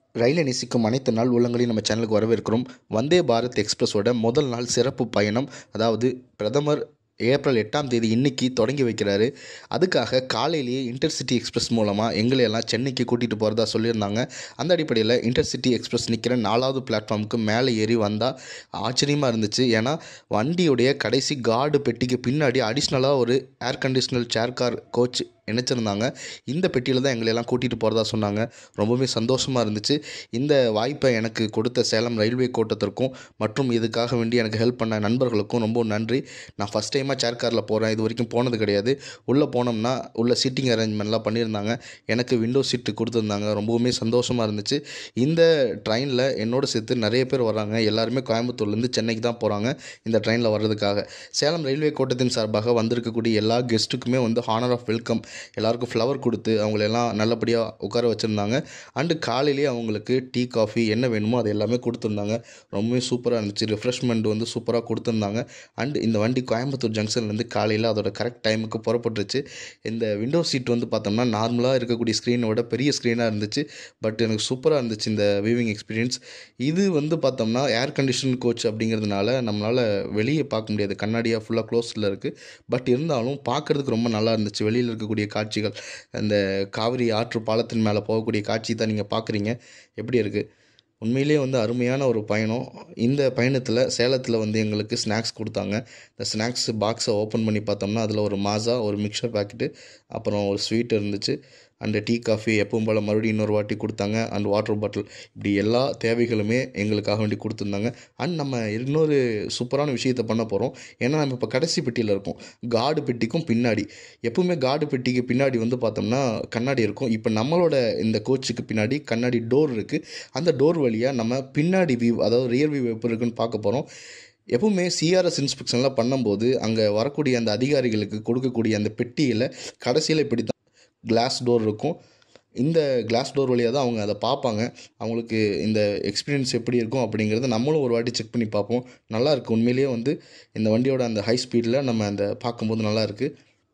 ரயிலை நேசிக்கும் அனைத்து நாள் உள்ளங்களையும் நம்ம சேனலுக்கு வரவேற்கிறோம் வந்தே பாரத் எக்ஸ்பிரஸோட முதல் நாள் சிறப்பு பயணம் அதாவது பிரதமர் ஏப்ரல் எட்டாம் தேதி இன்னைக்கு தொடங்கி வைக்கிறாரு அதுக்காக காலையிலேயே இன்டர்சிட்டி எக்ஸ்பிரஸ் மூலமாக எங்களை எல்லாம் சென்னைக்கு கூட்டிகிட்டு போகிறதா சொல்லியிருந்தாங்க அந்த அடிப்படையில் இன்டர்சிட்டி எக்ஸ்பிரஸ் நிற்கிற நாலாவது பிளாட்ஃபார்முக்கு மேலே ஏறி வந்தால் ஆச்சரியமாக இருந்துச்சு ஏன்னா வண்டியுடைய கடைசி கார்டு பெட்டிக்கு பின்னாடி அடிஷ்னலாக ஒரு air conditional chair car coach இணைச்சிருந்தாங்க இந்த பெட்டியில் தான் எங்களை எல்லாம் கூட்டிகிட்டு போகிறதா சொன்னாங்க ரொம்பவே சந்தோஷமாக இருந்துச்சு இந்த வாய்ப்பை எனக்கு கொடுத்த சேலம் ரயில்வே கோட்டத்திற்கும் மற்றும் இதுக்காக வேண்டி எனக்கு ஹெல்ப் பண்ண நண்பர்களுக்கும் ரொம்ப நன்றி நான் ஃபஸ்ட் டைமாக சேர் காரில் போகிறேன் இது வரைக்கும் போனது கிடையாது உள்ளே போனோம்னா உள்ள சீட்டிங் அரேஞ்ச்மெண்ட்லாம் பண்ணியிருந்தாங்க எனக்கு விண்டோ சீட்டு கொடுத்துருந்தாங்க ரொம்பவுமே சந்தோஷமாக இருந்துச்சு இந்த ட்ரெயினில் என்னோட சேர்த்து நிறைய பேர் வராங்க எல்லாருமே கோயம்புத்தூர்லேருந்து சென்னைக்கு தான் போகிறாங்க இந்த ட்ரெயினில் வர்றதுக்காக சேலம் ரயில்வே கோட்டத்தின் சார்பாக வந்திருக்கக்கூடிய எல்லா கெஸ்ட்டுக்குமே வந்து ஹானர் ஆஃப் வெல்கம் எல்லாருக்கும் ஃப்ளவர் கொடுத்து அவங்களெல்லாம் நல்லபடியாக உட்கார வச்சுருந்தாங்க அண்டு காலையிலேயே அவங்களுக்கு டீ காஃபி என்ன வேணுமோ அது எல்லாமே கொடுத்துருந்தாங்க ரொம்பவே சூப்பராக இருந்துச்சு ரிஃப்ரெஷ்மெண்ட் வந்து சூப்பராக கொடுத்துருந்தாங்க அண்டு இந்த வண்டி கோயம்புத்தூர் ஜங்ஷன்லேருந்து காலையில் அதோட கரெக்ட் டைமுக்கு புறப்பட்டுருச்சு இந்த விண்டோ சீட் வந்து பார்த்தோம்னா நார்மலாக இருக்கக்கூடிய ஸ்க்ரீனை விட பெரிய ஸ்க்ரீனாக இருந்துச்சு பட் எனக்கு சூப்பராக இருந்துச்சு இந்த வியூவிங் எக்ஸ்பீரியன்ஸ் இது வந்து பார்த்தோம்னா ஏர் கண்டிஷன் கோச் அப்படிங்கிறதுனால நம்மளால் வெளியே பார்க்க முடியாது கண்ணாடியாக ஃபுல்லாக க்ளோஸில் இருக்குது பட் இருந்தாலும் பார்க்குறதுக்கு ரொம்ப நல்லா இருந்துச்சு வெளியில் இருக்கக்கூடிய காட்சிகள் அந்த காவிரி ஆற்று பாலத்தின் மேலே போகக்கூடிய காட்சி தான் நீங்கள் பார்க்குறீங்க எப்படி இருக்குது உண்மையிலேயே வந்து அருமையான ஒரு பயணம் இந்த பயணத்தில் சேலத்தில் வந்து எங்களுக்கு ஸ்நாக்ஸ் கொடுத்தாங்க இந்த ஸ்நாக்ஸ் பாக்ஸை ஓப்பன் பண்ணி பார்த்தோம்னா அதில் ஒரு மாசா ஒரு மிக்சர் பாக்கெட்டு அப்புறம் ஒரு ஸ்வீட் இருந்துச்சு அண்டு டீ காஃபி எப்பவும் போல் மறுபடியும் இன்னொரு வாட்டி கொடுத்தாங்க அண்ட் வாட்டர் பாட்டில் இப்படி எல்லா தேவைகளுமே எங்களுக்காக வேண்டி கொடுத்துருந்தாங்க அண்ட் நம்ம இன்னொரு சூப்பரான விஷயத்தை பண்ண போகிறோம் ஏன்னா நம்ம இப்போ கடைசி பெட்டியில் இருக்கோம் கார்டு பெட்டிக்கும் பின்னாடி எப்பவுமே கார்டு பெட்டிக்கு பின்னாடி வந்து பார்த்தோம்னா கண்ணாடி இருக்கும் இப்போ நம்மளோட இந்த கோச்சுக்கு பின்னாடி கண்ணாடி டோர் இருக்குது அந்த டோர் வழியாக நம்ம பின்னாடி வியூ அதாவது ரியர் வியூ எப்படி இருக்குன்னு பார்க்க போகிறோம் எப்பவுமே சிஆர்எஸ் இன்ஸ்பெக்ஷன்லாம் பண்ணும்போது அங்கே வரக்கூடிய அந்த அதிகாரிகளுக்கு கொடுக்கக்கூடிய அந்த பெட்டியில் கடைசியில் இப்படி தான் கிளாஸ் டோர் இருக்கும் இந்த கிளாஸ் டோர் வழியாக தான் அவங்க அதை பார்ப்பாங்க அவங்களுக்கு இந்த எக்ஸ்பீரியன்ஸ் எப்படி இருக்கும் அப்படிங்கிறத நம்மளும் ஒரு வாட்டி செக் பண்ணி பார்ப்போம் நல்லா இருக்குது உண்மையிலேயே வந்து இந்த வண்டியோட அந்த ஹை ஸ்பீடில் நம்ம அந்த பார்க்கும்போது நல்லா இருக்குது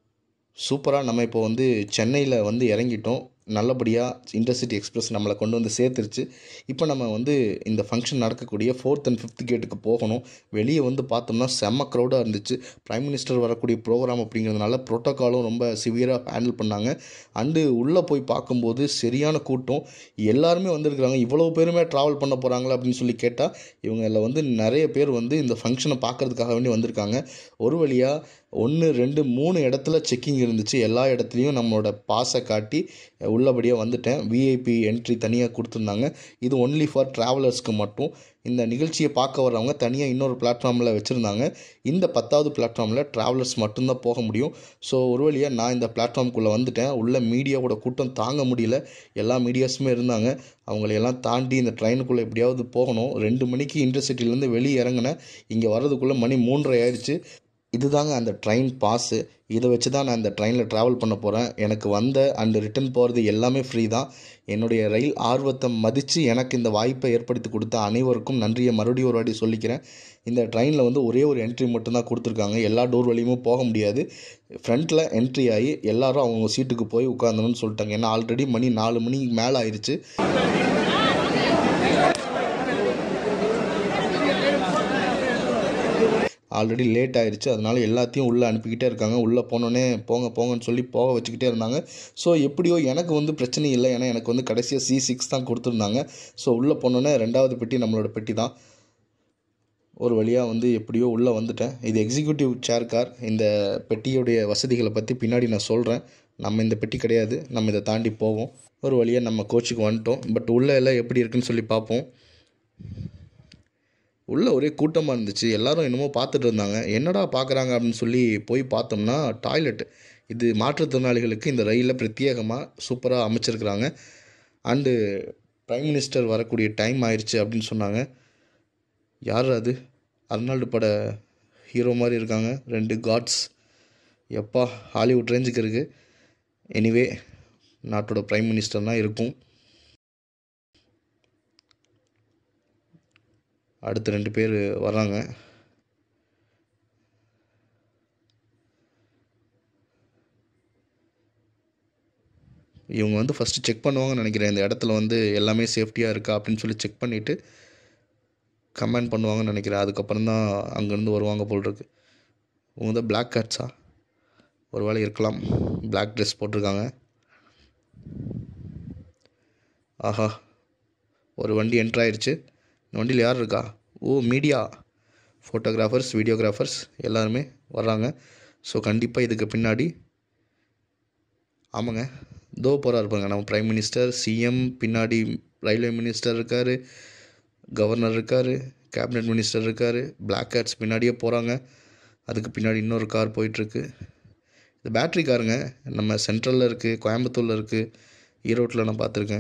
சூப்பராக நம்ம இப்போ வந்து சென்னையில் வந்து இறங்கிட்டோம் நல்லபடியாக இன்டர்சிட்டி எக்ஸ்பிரஸ் நம்மளை கொண்டு வந்து சேர்த்துருச்சு இப்போ நம்ம வந்து இந்த ஃபங்க்ஷன் நடக்கக்கூடிய ஃபோர்த் அண்ட் ஃபிஃப்த் கேட்டுக்கு போகணும் வெளியே வந்து பார்த்தோம்னா செம்ம க்ரௌடாக இருந்துச்சு ப்ரைம் மினிஸ்டர் வரக்கூடிய ப்ரோக்ராம் அப்படிங்கிறதுனால ப்ரோட்டோக்காலும் ரொம்ப சிவியராக ஹேண்டில் பண்ணாங்க அண்டு உள்ளே போய் பார்க்கும்போது சரியான கூட்டம் எல்லாருமே வந்திருக்கிறாங்க இவ்வளோ பேருமே ட்ராவல் பண்ண போகிறாங்களா அப்படின்னு சொல்லி கேட்டால் இவங்களில் வந்து நிறைய பேர் வந்து இந்த ஃபங்க்ஷனை பார்க்குறதுக்காக வேண்டி வந்திருக்காங்க ஒரு வழியாக ஒன்று ரெண்டு மூணு இடத்துல செக்கிங் இருந்துச்சு எல்லா இடத்துலையும் நம்மளோட பாஸை காட்டி உள்ளபடியாக வந்துட்டேன் விஐபி என்ட்ரி தனியாக கொடுத்துருந்தாங்க இது ஒன்லி ஃபார் ட்ராவலர்ஸ்க்கு மட்டும் இந்த நிகழ்ச்சியை பார்க்க வர்றவங்க தனியாக இன்னொரு பிளாட்ஃபார்மில் வச்சுருந்தாங்க இந்த பத்தாவது பிளாட்ஃபார்மில் ட்ராவலர்ஸ் மட்டும்தான் போக முடியும் ஸோ ஒரு வழியாக நான் இந்த பிளாட்ஃபார்முக்குள்ளே வந்துட்டேன் உள்ள மீடியாவோட கூட்டம் தாங்க முடியல எல்லா மீடியாஸுமே இருந்தாங்க அவங்களையெல்லாம் தாண்டி இந்த ட்ரெயினுக்குள்ளே எப்படியாவது போகணும் ரெண்டு மணிக்கு இன்டர்சிட்டிலேருந்து வெளியே இறங்கினேன் இங்கே வர்றதுக்குள்ளே மணி மூன்றரை ஆயிடுச்சு இதுதாங்க அந்த ட்ரெயின் பாஸு இதை வச்சு தான் நான் இந்த ட்ரெயினில் ட்ராவல் பண்ண போகிறேன் எனக்கு வந்த அண்டு ரிட்டன் போகிறது எல்லாமே ஃப்ரீ தான் என்னுடைய ரயில் ஆர்வத்தை மதித்து எனக்கு இந்த வாய்ப்பை ஏற்படுத்தி கொடுத்த அனைவருக்கும் நன்றியை மறுபடியும் ஒரு வாட்டி சொல்லிக்கிறேன் இந்த ட்ரெயினில் வந்து ஒரே ஒரு என்ட்ரி மட்டும்தான் கொடுத்துருக்காங்க எல்லா டோர் வழியுமே போக முடியாது ஃப்ரண்ட்டில் என்ட்ரி ஆகி எல்லாரும் அவங்க சீட்டுக்கு போய் உட்காந்தணும்னு சொல்லிட்டாங்க ஏன்னா ஆல்ரெடி மணி நாலு மணிக்கு மேலே ஆயிடுச்சு ஆல்ரெடி லேட் ஆயிடுச்சு அதனால எல்லாத்தையும் உள்ளே அனுப்பிக்கிட்டே இருக்காங்க உள்ளே போனோடனே போங்க போங்கன்னு சொல்லி போக வச்சுக்கிட்டே இருந்தாங்க ஸோ எப்படியோ எனக்கு வந்து பிரச்சனை இல்லை ஏன்னா எனக்கு வந்து கடைசியாக சி சிக்ஸ் தான் கொடுத்துருந்தாங்க ஸோ உள்ளே போனோடனே ரெண்டாவது பெட்டி நம்மளோட பெட்டி தான் ஒரு வழியாக வந்து எப்படியோ உள்ளே வந்துட்டேன் இது எக்ஸிக்யூட்டிவ் சேர் கார் இந்த பெட்டியுடைய வசதிகளை பற்றி பின்னாடி நான் சொல்கிறேன் நம்ம இந்த பெட்டி கிடையாது நம்ம இதை தாண்டி போவோம் ஒரு வழியாக நம்ம கோச்சுக்கு வந்துட்டோம் பட் உள்ளே எல்லாம் எப்படி இருக்குன்னு சொல்லி பார்ப்போம் உள்ளே ஒரே கூட்டமாக இருந்துச்சு எல்லாரும் என்னமோ பார்த்துட்டு இருந்தாங்க என்னடா பார்க்குறாங்க அப்படின்னு சொல்லி போய் பார்த்தோம்னா டாய்லெட் இது மாற்றுத்திறனாளிகளுக்கு இந்த ரயிலில் பிரத்யேகமாக சூப்பராக அமைச்சிருக்கிறாங்க அண்டு ப்ரைம் மினிஸ்டர் வரக்கூடிய டைம் ஆயிடுச்சு அப்படின்னு சொன்னாங்க யார் அது அர்னால்டு பட ஹீரோ மாதிரி இருக்காங்க ரெண்டு காட்ஸ் எப்பா ஹாலிவுட் ரேஞ்சுக்கு இருக்குது எனிவே நாட்டோட ப்ரைம் மினிஸ்டர் தான் இருக்கும் அடுத்து ரெண்டு பேர் வர்றாங்க இவங்க வந்து ஃபஸ்ட்டு செக் பண்ணுவாங்கன்னு நினைக்கிறேன் இந்த இடத்துல வந்து எல்லாமே சேஃப்டியாக இருக்கா அப்படின்னு சொல்லி செக் பண்ணிவிட்டு கமெண்ட் பண்ணுவாங்கன்னு நினைக்கிறேன் அதுக்கப்புறம் தான் அங்கேருந்து வருவாங்க போல் இருக்கு இவங்க தான் பிளாக் கேட்ஸா ஒரு வேளை இருக்கலாம் பிளாக் ட்ரெஸ் போட்டிருக்காங்க ஆஹா ஒரு வண்டி என்ட்ரு ஆயிடுச்சு இந்த வண்டியில் யார் இருக்கா ஓ மீடியா ஃபோட்டோகிராஃபர்ஸ் வீடியோகிராஃபர்ஸ் எல்லாருமே வர்றாங்க ஸோ கண்டிப்பாக இதுக்கு பின்னாடி ஆமாங்க தோ போகிறா இருப்பாங்க நம்ம ப்ரைம் மினிஸ்டர் சிஎம் பின்னாடி ரயில்வே மினிஸ்டர் இருக்கார் கவர்னர் இருக்கார் கேபினட் மினிஸ்டர் இருக்கார் பிளாக் கேட்ஸ் பின்னாடியே போகிறாங்க அதுக்கு பின்னாடி இன்னொரு கார் போயிட்டுருக்கு இது பேட்ரி காருங்க நம்ம சென்ட்ரலில் இருக்குது கோயம்புத்தூரில் இருக்குது ஈரோட்டில் நான் பார்த்துருக்கேன்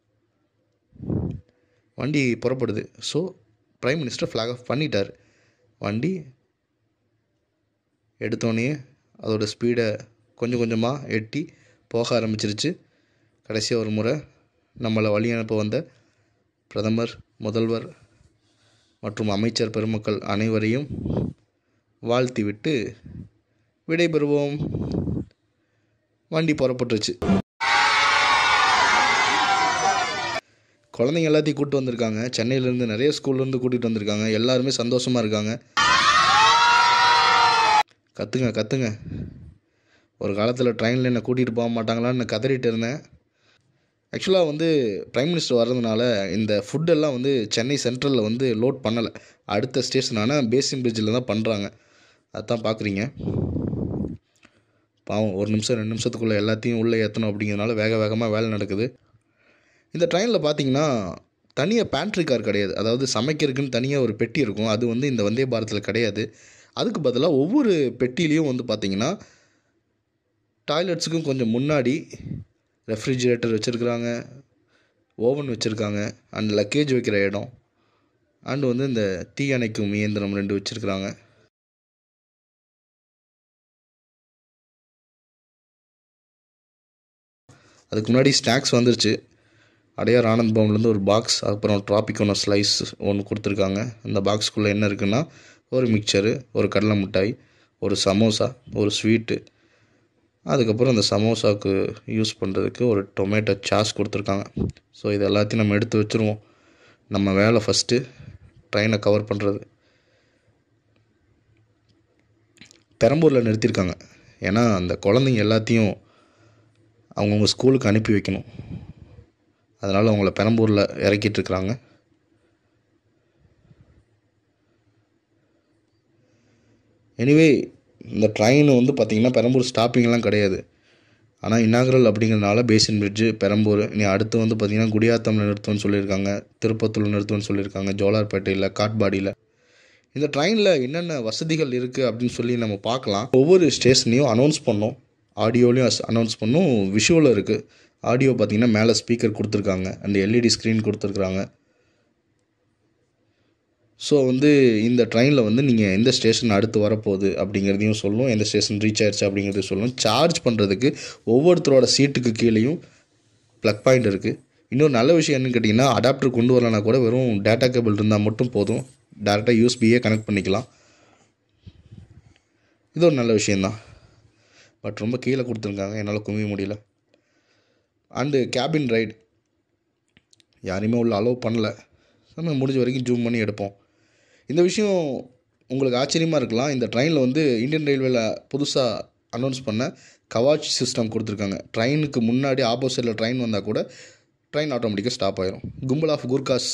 வண்டி புறப்படுது so prime minister flag off பண்ணிட்டார் வண்டி எடுத்தோடனே அதோட ஸ்பீடை கொஞ்சம் கொஞ்சமாக எட்டி போக ஆரம்பிச்சிருச்சு கடைசியாக ஒரு முறை நம்மளை வழி அனுப்ப வந்த பிரதமர் முதல்வர் மற்றும் அமைச்சர் பெருமக்கள் அனைவரையும் வாழ்த்திவிட்டு விடைபெறுவோம் வண்டி புறப்பட்டுருச்சு குழந்தைங்க எல்லாத்தையும் கூப்பிட்டு வந்திருக்காங்க சென்னையிலேருந்து நிறைய ஸ்கூல்லேருந்து கூட்டிகிட்டு வந்திருக்காங்க எல்லாருமே சந்தோஷமாக இருக்காங்க கத்துங்க கத்துங்க ஒரு காலத்தில் ட்ரெயினில் என்னை கூட்டிகிட்டு போக மாட்டாங்களான்னு கதறிட்டு இருந்தேன் ஆக்சுவலாக வந்து ப்ரைம் மினிஸ்டர் வர்றதுனால இந்த ஃபுட்டெல்லாம் வந்து சென்னை சென்ட்ரலில் வந்து லோட் பண்ணலை அடுத்த ஸ்டேஷனான பேசின் பிரிட்ஜில் தான் பண்ணுறாங்க அதான் பார்க்குறீங்க பாவம் ஒரு நிமிஷம் ரெண்டு நிமிஷத்துக்குள்ளே எல்லாத்தையும் உள்ளே ஏற்றணும் அப்படிங்கிறதுனால வேக வேகமாக வேலை நடக்குது இந்த ட்ரெயினில் பார்த்தீங்கன்னா தனியாக பேண்ட்ரி கார் கிடையாது அதாவது சமைக்கிறதுக்குன்னு தனியாக ஒரு பெட்டி இருக்கும் அது வந்து இந்த வந்தே பாரத்தில் கிடையாது அதுக்கு பதிலாக ஒவ்வொரு பெட்டிலையும் வந்து பார்த்திங்கன்னா டாய்லெட்ஸுக்கும் கொஞ்சம் முன்னாடி ரெஃப்ரிஜிரேட்டர் வச்சுருக்குறாங்க ஓவன் வச்சுருக்காங்க அண்ட் லக்கேஜ் வைக்கிற இடம் அண்டு வந்து இந்த தீ அணைக்கும் இயந்திரம் ரெண்டு வச்சுருக்குறாங்க அதுக்கு முன்னாடி ஸ்நாக்ஸ் வந்துருச்சு அடையார் ஆனந்த் பவன்லேருந்து ஒரு பாக்ஸ் அப்புறம் ட்ராபிக்கோன ஸ்லைஸ் ஒன்று கொடுத்துருக்காங்க அந்த பாக்ஸ்க்குள்ளே என்ன இருக்குன்னா ஒரு மிக்சரு ஒரு கடலை மிட்டாய் ஒரு சமோசா ஒரு ஸ்வீட்டு அதுக்கப்புறம் அந்த சமோசாவுக்கு யூஸ் பண்ணுறதுக்கு ஒரு டொமேட்டோ சாஸ் கொடுத்துருக்காங்க ஸோ இது எல்லாத்தையும் நம்ம எடுத்து வச்சுருவோம் நம்ம வேலை ஃபஸ்ட்டு ட்ரெயினை கவர் பண்ணுறது பெரம்பூரில் நிறுத்தியிருக்காங்க ஏன்னா அந்த குழந்தைங்க எல்லாத்தையும் அவங்கவுங்க ஸ்கூலுக்கு அனுப்பி வைக்கணும் அதனால் அவங்கள பெரம்பூரில் இறக்கிட்டு இருக்கிறாங்க எனிவே இந்த ட்ரெயின் வந்து பார்த்திங்கன்னா பெரம்பூர் ஸ்டாப்பிங்லாம் கிடையாது ஆனால் இன்னாகரல் அப்படிங்கிறனால பேசின் பிரிட்ஜு பெரம்பூர் இனி அடுத்து வந்து பார்த்திங்கன்னா குடியாத்தமில் நிறுத்துவோன்னு சொல்லியிருக்காங்க திருப்பத்தூர் நிறுத்துவோன்னு சொல்லியிருக்காங்க ஜோலார்பேட்டையில் காட்பாடியில் இந்த ட்ரெயினில் என்னென்ன வசதிகள் இருக்குது அப்படின்னு சொல்லி நம்ம பார்க்கலாம் ஒவ்வொரு ஸ்டேஷனையும் அனௌன்ஸ் பண்ணோம் ஆடியோலையும் அனௌன்ஸ் பண்ணோம் விஷுவலும் இருக்குது ஆடியோ பார்த்திங்கன்னா மேலே ஸ்பீக்கர் கொடுத்துருக்காங்க அந்த எல்இடி ஸ்க்ரீன் கொடுத்துருக்குறாங்க ஸோ வந்து இந்த ட்ரெயினில் வந்து நீங்கள் எந்த ஸ்டேஷன் அடுத்து வரப்போகுது அப்படிங்கிறதையும் சொல்லும் எந்த ஸ்டேஷன் ரீச் ஆயிடுச்சு அப்படிங்கிறதையும் சொல்லும் சார்ஜ் பண்ணுறதுக்கு ஒவ்வொருத்தரோட சீட்டுக்கு கீழேயும் ப்ளக் பாயிண்ட் இருக்குது இன்னொரு நல்ல விஷயம் என்னன்னு கேட்டிங்கன்னா அடாப்டர் கொண்டு வரலனா கூட வெறும் டேட்டா கேபிள் இருந்தால் மட்டும் போதும் டேரெக்டாக யூஎஸ்பியே கனெக்ட் பண்ணிக்கலாம் இது ஒரு நல்ல விஷயந்தான் பட் ரொம்ப கீழே கொடுத்துருக்காங்க என்னால் குமிய முடியல அண்டு கேபின் ரைடு யாரையுமே உள்ள அலோவ் பண்ணல நம்ம முடிஞ்ச வரைக்கும் ஜூம் பண்ணி எடுப்போம் இந்த விஷயம் உங்களுக்கு ஆச்சரியமாக இருக்கலாம் இந்த ட்ரெயினில் வந்து இந்தியன் ரயில்வேல புதுசாக அனௌன்ஸ் பண்ண கவாச் சிஸ்டம் கொடுத்துருக்காங்க ட்ரெயினுக்கு முன்னாடி ஆப்போசிட்டில் ட்ரெயின் வந்தால் கூட ட்ரெயின் ஆட்டோமேட்டிக்காக ஸ்டாப் ஆயிரும் கும்பல் ஆஃப் குர்காஸ்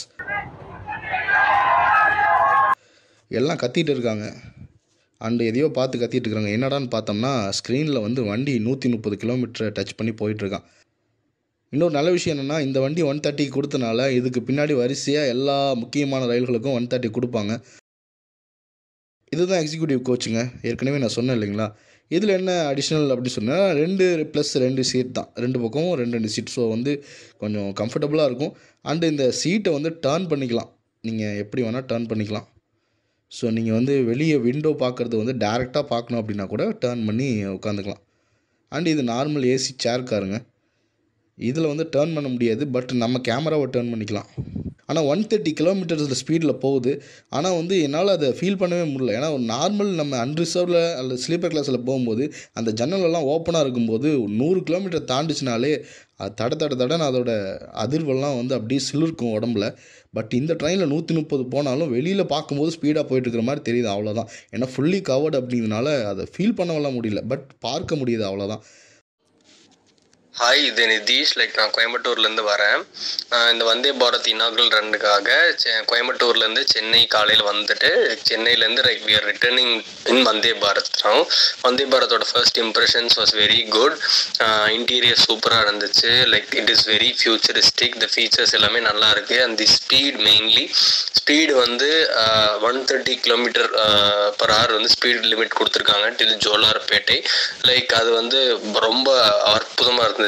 எல்லாம் கத்திட்டு இருக்காங்க அண்டு எதையோ பார்த்து கத்திட்டு இருக்காங்க என்னடான்னு பார்த்தோம்னா ஸ்க்ரீனில் வந்து வண்டி நூற்றி முப்பது கிலோமீட்டர் டச் பண்ணி போயிட்டுருக்கான் இன்னொரு நல்ல விஷயம் என்னென்னா இந்த வண்டி ஒன் தேர்ட்டிக்கு கொடுத்தனால இதுக்கு பின்னாடி வரிசையாக எல்லா முக்கியமான ரயில்களுக்கும் ஒன் தேர்ட்டி கொடுப்பாங்க இதுதான் எக்ஸிக்யூட்டிவ் கோச்சுங்க ஏற்கனவே நான் சொன்னேன் இல்லைங்களா இதில் என்ன அடிஷ்னல் அப்படி சொன்னால் ரெண்டு ப்ளஸ் ரெண்டு சீட் தான் ரெண்டு பக்கமும் ரெண்டு ரெண்டு சீட் ஸோ வந்து கொஞ்சம் கம்ஃபர்டபுளாக இருக்கும் அண்டு இந்த சீட்டை வந்து டேர்ன் பண்ணிக்கலாம் நீங்கள் எப்படி வேணால் டேர்ன் பண்ணிக்கலாம் ஸோ நீங்கள் வந்து வெளியே விண்டோ பார்க்குறது வந்து டேரெக்டாக பார்க்கணும் அப்படின்னா கூட டேர்ன் பண்ணி உட்காந்துக்கலாம் அண்ட் இது நார்மல் ஏசி சேர் காருங்க இதில் வந்து டேர்ன் பண்ண முடியாது பட் நம்ம கேமராவை டேர்ன் பண்ணிக்கலாம் ஆனால் ஒன் தேர்ட்டி கிலோமீட்டர்ஸில் ஸ்பீடில் போகுது ஆனால் வந்து என்னால் அதை ஃபீல் பண்ணவே முடியல ஏன்னா ஒரு நார்மல் நம்ம அன்ரிசர்வ்டில் அல்லது ஸ்லீப்பர் கிளாஸில் போகும்போது அந்த ஜன்னலெல்லாம் ஓப்பனாக இருக்கும்போது நூறு கிலோமீட்டர் தாண்டிச்சுனாலே அது தட தட தடன்னு அதோட அதிர்வெல்லாம் வந்து அப்படியே சிலிர்க்கும் உடம்புல பட் இந்த ட்ரெயினில் நூற்றி முப்பது போனாலும் வெளியில் பார்க்கும்போது ஸ்பீடாக போயிட்டு இருக்கிற மாதிரி தெரியுது அவ்வளோதான் ஏன்னா ஃபுல்லி கவர்டு அப்படிங்கிறதுனால அதை ஃபீல் பண்ணவெல்லாம் முடியல பட் பார்க்க முடியுது அவ்வளோதான் ஹாய் இது நிதிஷ் லைக் நான் கோயம்புத்தூர்லேருந்து வரேன் நான் இந்த வந்தே பாரத் இனாகரல் ரன்னுக்காக செ- கோயம்புத்தூர்லேருந்து சென்னை காலையில் வந்துட்டு சென்னையிலேருந்து like we are returning in Vande Bharat now Vande பாரத்தோட first impressions was very good interior சூப்பராக இருந்துச்சு like it is very futuristic the features எல்லாமே நல்லா இருக்கு and the speed mainly speed வந்து one thirty kilometre per hour வந்து ஸ்பீட் லிமிட் கொடுத்துருக்காங்க till Jolarpettai like அது வந்து ரொம்ப அற்புதமாக இருந்துச்சு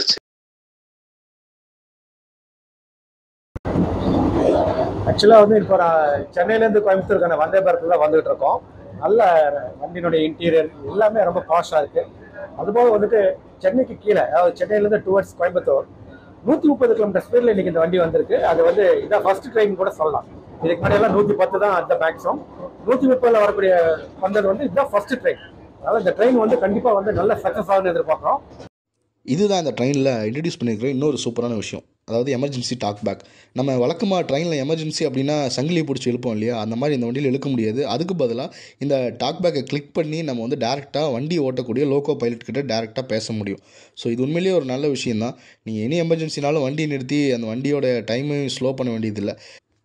ஆக்சுவலாக வந்து இப்போ நான் சென்னையிலேருந்து கோயம்புத்தூருக்கான வந்தே பாரத்தில் தான் வந்துகிட்டு இருக்கோம் நல்ல வண்டியினுடைய இன்டீரியர் எல்லாமே ரொம்ப பாஷாக இருக்கு அதுபோக வந்துட்டு சென்னைக்கு கீழே அதாவது சென்னையிலேருந்து டுவர்ட்ஸ் கோயம்புத்தூர் நூற்றி முப்பது கிலோமீட்டர் ஸ்பீடில் இன்னைக்கு இந்த வண்டி வந்திருக்கு அது வந்து இதான் ஃபர்ஸ்ட் ட்ரெயின் கூட சொல்லலாம் இதுக்கு முன்னாடி எல்லாம் நூற்றி பத்து தான் அந்த மேக்ஸிமம் நூற்றி முப்பதில் வரக்கூடிய வந்தது வந்து இதுதான் ஃபர்ஸ்ட் ட்ரெயின் அதனால் இந்த ட்ரெயின் வந்து கண்டிப்பாக வந்து நல்ல சக்ஸஸ் ஆகுன்னு எதிர்பார்க்குறோம் இதுதான் இந்த ட்ரெயினில் இன்ட்ரடியூஸ் பண்ணியிருக்கிற இன்னொரு சூப்பரான விஷயம் அதாவது எமர்ஜென்சி டாக் பேக் நம்ம வழக்கமாக ட்ரெயினில் எமர்ஜென்சி அப்படின்னா சங்கிலியை பிடிச்சி இழுப்போம் இல்லையா அந்த மாதிரி இந்த வண்டியில் இழுக்க முடியாது அதுக்கு பதிலாக இந்த டாக் பேக்கை கிளிக் பண்ணி நம்ம வந்து டேரெக்டாக வண்டி ஓட்டக்கூடிய லோக்கோ பைலட் கிட்ட டேரெக்டாக பேச முடியும் ஸோ இது உண்மையிலேயே ஒரு நல்ல விஷயம் தான் நீங்கள் எனி எமர்ஜென்சினாலும் வண்டி நிறுத்தி அந்த வண்டியோட டைமையும் ஸ்லோ பண்ண வேண்டியதில்லை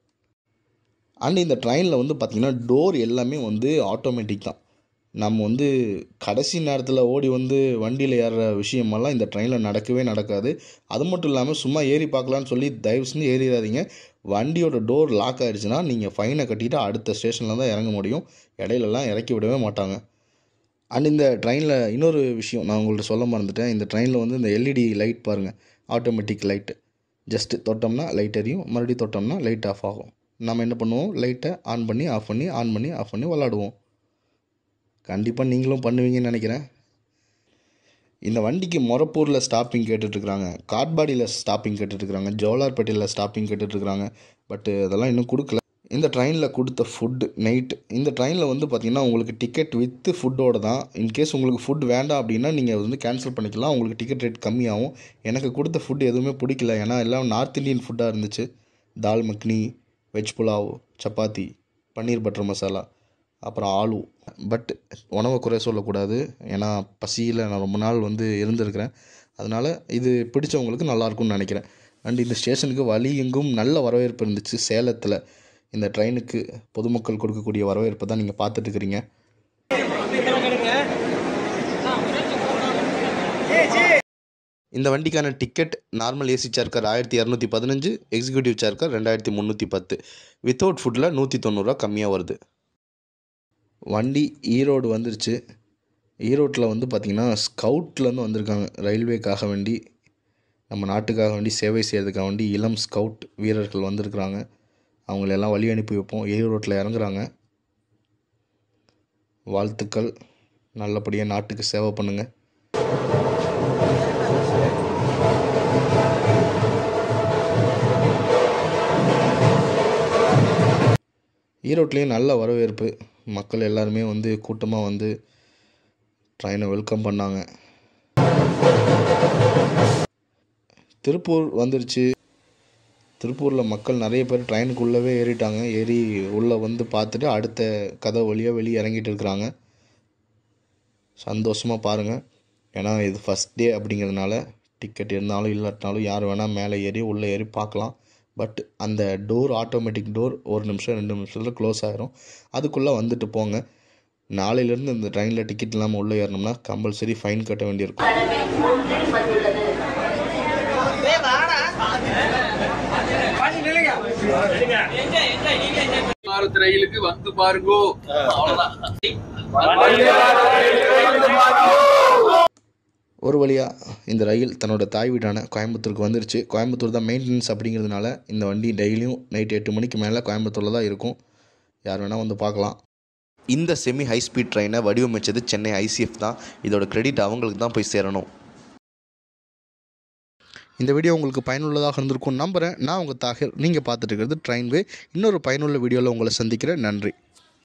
அண்ட் இந்த ட்ரெயினில் வந்து பார்த்திங்கன்னா டோர் எல்லாமே வந்து ஆட்டோமேட்டிக் தான் நம்ம வந்து கடைசி நேரத்தில் ஓடி வந்து வண்டியில் ஏறுற விஷயமெல்லாம் இந்த ட்ரெயினில் நடக்கவே நடக்காது அது மட்டும் இல்லாமல் சும்மா ஏறி பார்க்கலான்னு சொல்லி தயவு செஞ்சு ஏறிடாதீங்க வண்டியோட டோர் லாக் ஆயிடுச்சுன்னா நீங்கள் ஃபைனை கட்டிட்டு அடுத்த ஸ்டேஷனில் தான் இறங்க முடியும் இடையிலலாம் இறக்கி விடவே மாட்டாங்க அண்ட் இந்த ட்ரெயினில் இன்னொரு விஷயம் நான் உங்கள்ட்ட சொல்ல மறந்துட்டேன் இந்த ட்ரெயினில் வந்து இந்த எல்இடி லைட் பாருங்கள் ஆட்டோமேட்டிக் லைட்டு ஜஸ்ட்டு தொட்டோம்னா லைட் எரியும் மறுபடியும் தொட்டோம்னா லைட் ஆஃப் ஆகும் நம்ம என்ன பண்ணுவோம் லைட்டை ஆன் பண்ணி ஆஃப் பண்ணி ஆன் பண்ணி ஆஃப் பண்ணி விளாடுவோம் கண்டிப்பாக நீங்களும் பண்ணுவீங்கன்னு நினைக்கிறேன் இந்த வண்டிக்கு மொரப்பூரில் ஸ்டாப்பிங் கேட்டுட்ருக்குறாங்க காட்பாடியில் ஸ்டாப்பிங் கேட்டுட்ருக்குறாங்க ஜோலார்பேட்டையில் ஸ்டாப்பிங் கேட்டுட்ருக்குறாங்க பட் அதெல்லாம் இன்னும் கொடுக்கல இந்த ட்ரெயினில் கொடுத்த ஃபுட் நைட் இந்த ட்ரெயினில் வந்து பார்த்திங்கன்னா உங்களுக்கு டிக்கெட் வித்து ஃபுட்டோட தான் இன்கேஸ் உங்களுக்கு ஃபுட் வேண்டாம் அப்படின்னா நீங்கள் வந்து கேன்சல் பண்ணிக்கலாம் உங்களுக்கு டிக்கெட் ரேட் கம்மியாகும் எனக்கு கொடுத்த ஃபுட் எதுவுமே பிடிக்கல ஏன்னா எல்லாம் நார்த் இந்தியன் ஃபுட்டாக இருந்துச்சு தால் மக்னி வெஜ் புலாவ் சப்பாத்தி பன்னீர் பட்டர் மசாலா அப்புறம் ஆலு பட் உணவை குறை சொல்லக்கூடாது ஏன்னா பசியில் நான் ரொம்ப நாள் வந்து இருந்திருக்கிறேன் அதனால் இது பிடிச்சவங்களுக்கு நல்லாயிருக்கும்னு நினைக்கிறேன் அண்ட் இந்த ஸ்டேஷனுக்கு வழி எங்கும் நல்ல வரவேற்பு இருந்துச்சு சேலத்தில் இந்த ட்ரெயினுக்கு பொதுமக்கள் கொடுக்கக்கூடிய வரவேற்பை தான் நீங்கள் பார்த்துட்டு இருக்கிறீங்க இந்த வண்டிக்கான டிக்கெட் நார்மல் ஏசி சார்க்கர் ஆயிரத்தி இரநூத்தி பதினஞ்சு எக்ஸிக்யூட்டிவ் சார்க்கர் ரெண்டாயிரத்தி முந்நூற்றி பத்து வித்தவுட் ஃபுட்டில் நூற்றி தொண்ணூறுரூவா கம்மியாக வருது வண்டி ஈரோடு வந்துருச்சு ஈரோட்டில் வந்து பார்த்திங்கன்னா ஸ்கவுட்லேருந்து வந்திருக்காங்க ரயில்வேக்காக வேண்டி நம்ம நாட்டுக்காக வேண்டி சேவை செய்கிறதுக்காக வேண்டி இளம் ஸ்கவுட் வீரர்கள் வந்திருக்கிறாங்க அவங்களெல்லாம் வழி அனுப்பி வைப்போம் ஈரோட்டில் இறங்குறாங்க வாழ்த்துக்கள் நல்லபடியாக நாட்டுக்கு சேவை பண்ணுங்கள் ஈரோட்லேயும் நல்ல வரவேற்பு மக்கள் எல்லாருமே வந்து கூட்டமாக வந்து ட்ரெயினை வெல்கம் பண்ணாங்க திருப்பூர் வந்துருச்சு திருப்பூரில் மக்கள் நிறைய பேர் ட்ரெயினுக்குள்ளவே ஏறிட்டாங்க ஏறி உள்ளே வந்து பார்த்துட்டு அடுத்த கதை வழியாக வெளியே இறங்கிட்டு இருக்கிறாங்க சந்தோஷமாக பாருங்கள் ஏன்னா இது ஃபஸ்ட் டே அப்படிங்கிறதுனால டிக்கெட் இருந்தாலும் இல்லாட்டினாலும் யார் வேணால் மேலே ஏறி உள்ளே ஏறி பார்க்கலாம் பட் அந்த டோர் ஆட்டோமேட்டிக் டோர் ஒரு நிமிஷம் ரெண்டு நிமிஷத்தில் க்ளோஸ் ஆகிரும் அதுக்குள்ளே வந்துட்டு போங்க நாளையிலேருந்து இந்த ட்ரெயினில் டிக்கெட் இல்லாமல் உள்ளே ஏறினோம்னா கம்பல்சரி ஃபைன் கட்ட வேண்டியிருக்கும் பாரத் ரயிலுக்கு வந்து பாருங்கோ அவ்வளவுதான் ஒரு வழியாக இந்த ரயில் தன்னோட தாய் வீடான கோயம்புத்தூருக்கு வந்துருச்சு கோயம்புத்தூர் தான் மெயின்டெனன்ஸ் அப்படிங்கிறதுனால இந்த வண்டி டெய்லியும் நைட் எட்டு மணிக்கு மேலே கோயம்புத்தூரில் தான் இருக்கும் யார் வேணால் வந்து பார்க்கலாம் இந்த செமி ஹை ஸ்பீட் ட்ரெயினை வடிவமைச்சது சென்னை ஐசிஎஃப் தான் இதோட கிரெடிட் அவங்களுக்கு தான் போய் சேரணும் இந்த வீடியோ உங்களுக்கு பயனுள்ளதாக இருந்திருக்கும் நம்புகிறேன் நான் உங்கள் தாகர் நீங்கள் பார்த்துட்டு இருக்கிறது ட்ரெயின்வே இன்னொரு பயனுள்ள வீடியோவில் உங்களை சந்திக்கிறேன் நன்றி